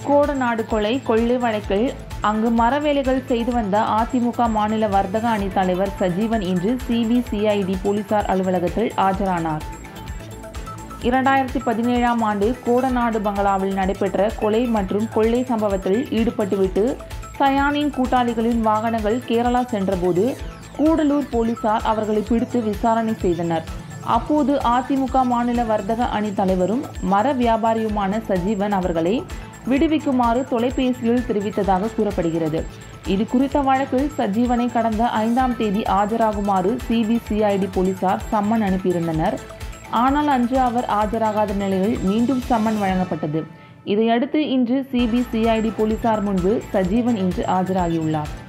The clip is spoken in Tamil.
கோடநாடு கொலை கொள்ளை வழக்கில் அங்கு மரவேலைகள் செய்து வந்த அதிமுக மாநில வர்த்தக அணி தலைவர் சஜீவன் இன்று சிபிசிஐடி போலீசார் அலுவலகத்தில் ஆஜரானார் இரண்டாயிரத்தி பதினேழாம் ஆண்டு கோடநாடு பங்களாவில் நடைபெற்ற கொலை மற்றும் கொள்ளை சம்பவத்தில் ஈடுபட்டுவிட்டு சயானின் கூட்டாளிகளின் வாகனங்கள் கேரளா சென்றபோது கூடலூர் போலீசார் அவர்களை பிடித்து விசாரணை செய்தனர் அப்போது அதிமுக மாநில வர்த்தக அணி தலைவரும் மர வியாபாரியுமான சஜீவன் அவர்களை விடுவிக்குமாறு தொலைபேசியில் தெரிவித்ததாக கூறப்படுகிறது இது குறித்த வழக்கில் சஜீவனை கடந்த ஐந்தாம் தேதி ஆஜராகுமாறு சிபிசிஐடி போலீசார் சம்மன் அனுப்பியிருந்தனர் ஆனால் அன்று அவர் ஆஜராகாத நிலையில் மீண்டும் சம்மன் வழங்கப்பட்டது இதையடுத்து இன்று சிபிசிஐடி போலீசார் முன்பு சஜீவன் இன்று ஆஜராகியுள்ளார்